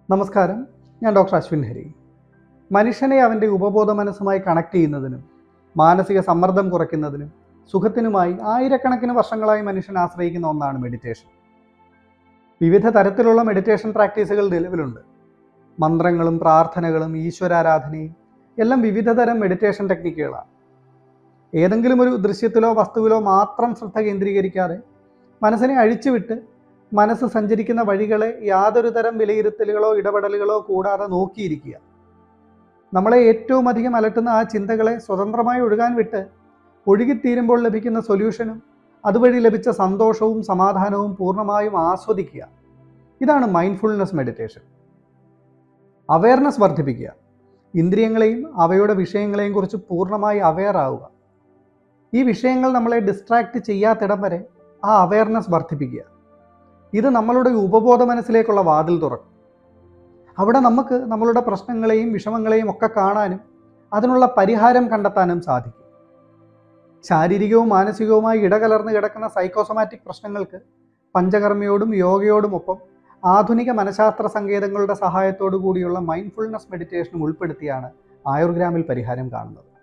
നമസ്കാരം ഞാൻ ഡോക്ടർ അശ്വിൻ ഹരി മനുഷ്യനെ അവൻ്റെ ഉപബോധ മനസ്സുമായി കണക്ട് ചെയ്യുന്നതിനും മാനസിക സമ്മർദ്ദം കുറയ്ക്കുന്നതിനും സുഖത്തിനുമായി ആയിരക്കണക്കിന് വർഷങ്ങളായി മനുഷ്യൻ ആശ്രയിക്കുന്ന ഒന്നാണ് മെഡിറ്റേഷൻ വിവിധ തരത്തിലുള്ള മെഡിറ്റേഷൻ പ്രാക്ടീസുകൾ നിലവിലുണ്ട് മന്ത്രങ്ങളും പ്രാർത്ഥനകളും ഈശ്വരാരാധനയും എല്ലാം വിവിധ തരം മെഡിറ്റേഷൻ ടെക്നിക്കുകളാണ് ഏതെങ്കിലും ഒരു ദൃശ്യത്തിലോ വസ്തുവിലോ മാത്രം ശ്രദ്ധ കേന്ദ്രീകരിക്കാതെ മനസ്സിനെ അഴിച്ചുവിട്ട് മനസ്സ് സഞ്ചരിക്കുന്ന വഴികളെ യാതൊരു തരം വിലയിരുത്തലുകളോ ഇടപെടലുകളോ കൂടാതെ നോക്കിയിരിക്കുക നമ്മളെ ഏറ്റവും അധികം അലട്ടുന്ന ആ ചിന്തകളെ സ്വതന്ത്രമായി ഒഴുകാൻ വിട്ട് ഒഴുകിത്തീരുമ്പോൾ ലഭിക്കുന്ന സൊല്യൂഷനും അതുവഴി ലഭിച്ച സന്തോഷവും സമാധാനവും പൂർണ്ണമായും ആസ്വദിക്കുക ഇതാണ് മൈൻഡ്ഫുൾനെസ് മെഡിറ്റേഷൻ അവയർനെസ് വർദ്ധിപ്പിക്കുക ഇന്ദ്രിയങ്ങളെയും അവയുടെ വിഷയങ്ങളെയും കുറിച്ച് പൂർണ്ണമായി അവെയർ ആവുക ഈ വിഷയങ്ങൾ നമ്മളെ ഡിസ്ട്രാക്റ്റ് ചെയ്യാത്തിടം വരെ ആ അവയർനെസ് വർദ്ധിപ്പിക്കുക ഇത് നമ്മളുടെ ഉപബോധ മനസ്സിലേക്കുള്ള വാതിൽ തുറക്കും അവിടെ നമുക്ക് നമ്മളുടെ പ്രശ്നങ്ങളെയും വിഷമങ്ങളെയും ഒക്കെ കാണാനും അതിനുള്ള പരിഹാരം കണ്ടെത്താനും സാധിക്കും ശാരീരികവും മാനസികവുമായി ഇടകലർന്ന് കിടക്കുന്ന സൈക്കോസൊമാറ്റിക് പ്രശ്നങ്ങൾക്ക് പഞ്ചകർമ്മയോടും യോഗയോടുമൊപ്പം ആധുനിക മനഃശാസ്ത്ര സങ്കേതങ്ങളുടെ സഹായത്തോടു കൂടിയുള്ള മൈൻഡ്ഫുൾനെസ് മെഡിറ്റേഷനും ഉൾപ്പെടുത്തിയാണ് ആയുർഗ്രാമിൽ പരിഹാരം കാണുന്നത്